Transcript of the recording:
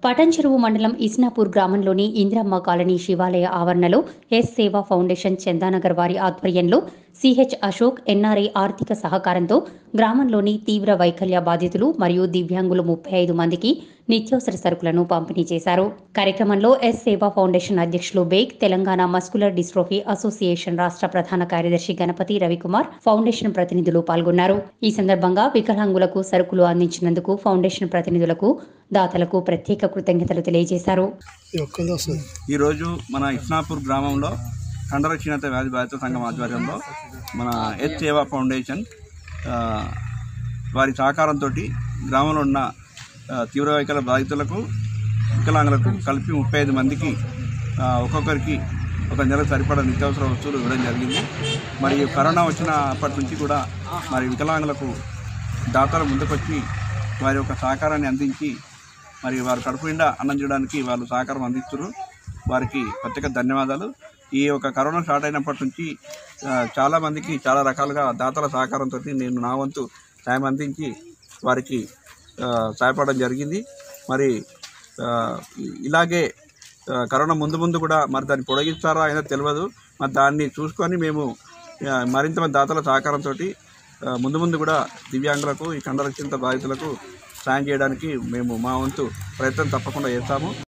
పటంచెరువు మండలం ఇస్నాపూర్ గ్రామంలోని ఇందిరమ్మ కాలనీ శివాలయ ఆవరణలో ఎస్ సేవా ఫౌండేషన్ చందానగర్ వారి ఆధ్వర్యంలో సిహెచ్ అశోక్ ఎన్ఆర్ఐ ఆర్థిక సహకారంతో గ్రామంలోని తీవ్ర వైకల్య బాధితులు మరియు దివ్యాంగులు ముప్పై ఐదు మందికి నిత్యావసర సరుకులను పంపిణీ చేశారు కార్యక్రమంలో ఎస్ సేవా ఫౌండేషన్ అధ్యక్షులు Baig Telangana muscular dystrophy association రాష్ట్ర ప్రధాన కార్యదర్శి గణపతి రవికుమార్ ఫౌండేషన్ ప్రతినిధులు పాల్గొన్నారు ఈ సందర్భంగా వికలాంగులకు సరుకులు అందించినందుకు ఫౌండేషన్ ప్రతినిధులకు దాతలకు ప్రత్యేక కృతజ్ఞతలు తెలియజేశారు ఈ ఒక్కరిది వస్తుంది ఈరోజు మన ఇస్నాపూర్ గ్రామంలో కండర క్షీణత వ్యాధి బాధిత సంఘం ఆధ్వర్యంలో మన ఎస్ సేవా ఫౌండేషన్ ఆ, వారి సహకారంతో గ్రామంలో ఉన్న ఆ, తీవ్ర వైకల్య బాధితులకు వికలాంగులకు కలిపి ముప్పై ఐదు మందికి ఆ, ఒక్కొక్కరికి ఒక నెల సరిపడా నిత్యావసర వస్తువులు ఇవ్వడం జరిగింది మరి కరోనా వచ్చిన అప్పటి నుంచి కూడా మరి వికలాంగులకు దాతలు ముందుకొచ్చి వారి యొక్క సహకారాన్ని అందించి మరి వారు కడుపు నిండా అన్నం చేయడానికి వాళ్ళు సహకారం అందిస్తున్నారు వారికి ప్రత్యేక ధన్యవాదాలు ఈ యొక్క కరోనా స్టార్ట్ అయినప్పటి నుంచి ఆ, చాలా మందికి చాలా రకాలుగా దాతల సహకారంతో నేను నా వంతు సాయం అందించి వారికి ఆ, సహాయపడడం జరిగింది మరి ఆ, ఇ- ఇలాగే ఆ, కరోనా ముందు ముందు కూడా మరి దాన్ని పొడిగిస్తారా అయినా తెలియదు మరి దాన్ని చూసుకొని మేము ఆ, మరింత మంది దాతల సహకారంతో ముందు ముందు కూడా దివ్యాంగులకు ఈ కండరక్షిత బాధితులకు సాయం చేయడానికి మేము మా వంతు ప్రయత్నం తప్పకుండా చేస్తాము